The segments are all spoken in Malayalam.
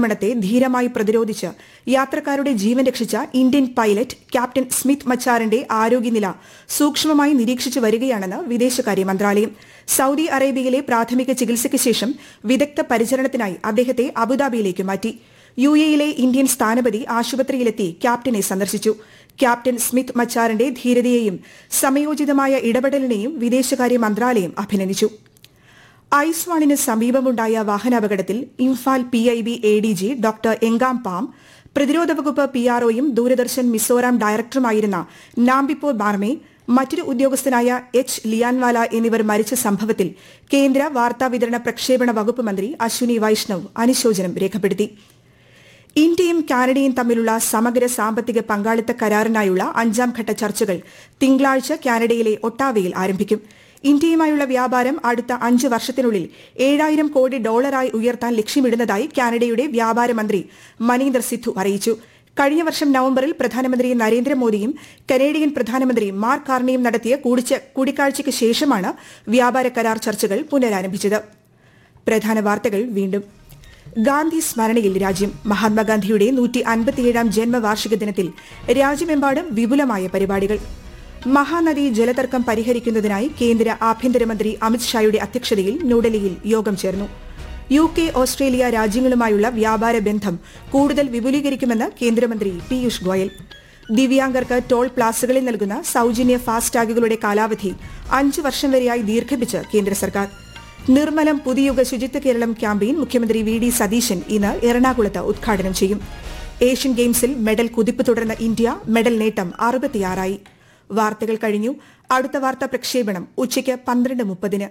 ആക്രമണത്തെ ധീരമായി പ്രതിരോധിച്ച് യാത്രക്കാരുടെ ജീവൻ രക്ഷിച്ച ഇന്ത്യൻ പൈലറ്റ് ക്യാപ്റ്റൻ സ്മിത്ത് മച്ചാറിന്റെ ആരോഗ്യനില സൂക്ഷ്മമായി നിരീക്ഷിച്ചു വരികയാണെന്ന് വിദേശകാര്യ മന്ത്രാലയം സൌദി അറേബ്യയിലെ പ്രാഥമിക ചികിത്സയ്ക്ക് ശേഷം വിദഗ്ധ പരിചരണത്തിനായി അദ്ദേഹത്തെ അബുദാബിയിലേക്ക് മാറ്റി യു എയിലെ ഇന്ത്യൻ സ്ഥാനപതി ആശുപത്രിയിലെത്തി ക്യാപ്റ്റനെ സന്ദർശിച്ചു ക്യാപ്റ്റൻ സ്മിത്ത് മച്ചാറിന്റെ ധീരതയെയും സമയോചിതമായ ഇടപെടലിനെയും വിദേശകാര്യ മന്ത്രാലയം അഭിനന്ദിച്ചു ഐസ്വാളിന് സമീപമുണ്ടായ വാഹനാപകടത്തിൽ Imphal P I B A D G doctor എങ്കാം പാം പ്രതിരോധ വകുപ്പ് പി ആർഒയും ദൂരദർശൻ മിസോറാം ഡയറക്ടറുമായിരുന്ന നാംബിപ്പോ ബാർമെ മറ്റൊരു ഉദ്യോഗസ്ഥനായ എച്ച് ലിയാൻവാല എന്നിവർ മരിച്ച സംഭവത്തിൽ കേന്ദ്ര വാർത്താവിതരണ പ്രക്ഷേപണ വകുപ്പ് മന്ത്രി അശ്വിനി വൈഷ്ണവ് അനുശോചനം രേഖപ്പെടുത്തി ഇന്ത്യയും കാനഡയും തമ്മിലുള്ള സമഗ്ര സാമ്പത്തിക പങ്കാളിത്ത കരാറിനായുള്ള അഞ്ചാം ഘട്ട ചർച്ചകൾ തിങ്കളാഴ്ച കാനഡയിലെ ഒട്ടാവയിൽ ആരംഭിക്കും ഇന്ത്യയുമായുള്ള വ്യാപാരം അടുത്ത അഞ്ച് വർഷത്തിനുള്ളിൽ ഏഴായിരം കോടി ഡോളറായി ഉയർത്താൻ ലക്ഷ്യമിടുന്നതായി കാനഡയുടെ വ്യാപാര മന്ത്രി മനീന്ദർ സിദ്ധു അറിയിച്ചു കഴിഞ്ഞ വർഷം നവംബറിൽ പ്രധാനമന്ത്രി നരേന്ദ്രമോദിയും കനേഡിയൻ പ്രധാനമന്ത്രി മാർക്ക് കാർണിയും നടത്തിയ കൂടിക്കാഴ്ചയ്ക്ക് ശേഷമാണ് വ്യാപാര കരാർ ചർച്ചകൾ പുനരാരംഭിച്ചത് പ്രധാന വാർത്തകൾ വീണ്ടും ഗാന്ധി സ്മരണയിൽ രാജ്യം മഹാത്മാഗാന്ധിയുടെ നൂറ്റി അൻപത്തിയേഴാം ജന്മവാർഷിക ദിനത്തിൽ രാജ്യമെമ്പാടും വിപുലമായ പരിപാടികൾ മഹാനദി ജലതർക്കം പരിഹരിക്കുന്നതിനായി കേന്ദ്ര ആഭ്യന്തരമന്ത്രി അമിത്ഷായുടെ അധ്യക്ഷതയിൽ ന്യൂഡൽഹിയിൽ യോഗം ചേർന്നു യു കെ ഓസ്ട്രേലിയ രാജ്യങ്ങളുമായുള്ള വ്യാപാര ബന്ധം കൂടുതൽ വിപുലീകരിക്കുമെന്ന് കേന്ദ്രമന്ത്രി പീയൂഷ് ഗോയൽ ദിവ്യാംഗർക്ക് ടോൾ പ്ലാസകളിൽ നൽകുന്ന സൌജന്യ ഫാസ്ടാഗുകളുടെ കാലാവധി അഞ്ചു വർഷം വരെയായി ദീർഘിപ്പിച്ച് കേന്ദ്ര സർക്കാർ നിർമ്മലം പുതിയുഗ ശുചിത്വ കേരളം ക്യാമ്പയിൻ മുഖ്യമന്ത്രി വി ഡി സതീശൻ ഇന്ന് എറണാകുളത്ത് ഉദ്ഘാടനം ചെയ്യും ഏഷ്യൻ ഗെയിംസിൽ മെഡൽ കുതിപ്പ് തുടർന്ന ഇന്ത്യ മെഡൽ നേട്ടം അറുപത്തിയാറായി വാർത്തകൾ കഴിഞ്ഞു അടുത്ത വാർത്താ പ്രക്ഷേപണം ഉച്ചയ്ക്ക് പന്ത്രണ്ട് മുപ്പതിന്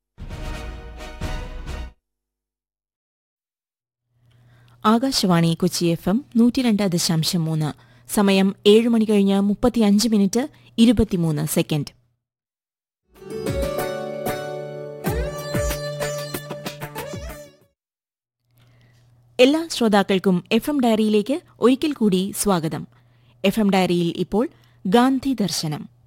ആകാശവാണി കൊച്ചി എഫ് എം നൂറ്റിരണ്ട് ദശാംശം മൂന്ന് സമയം ഏഴ് മണി കഴിഞ്ഞ് മുപ്പത്തിയഞ്ച് മിനിറ്റ് ഇരുപത്തിമൂന്ന് സെക്കൻഡ് എല്ലാ ശ്രോതാക്കൾക്കും എഫ് എം ഡയറിയിലേക്ക് ഒരിക്കൽ കൂടി സ്വാഗതം എഫ് എം ഡയറിയിൽ ഇപ്പോൾ ഗാന്ധി ദർശനം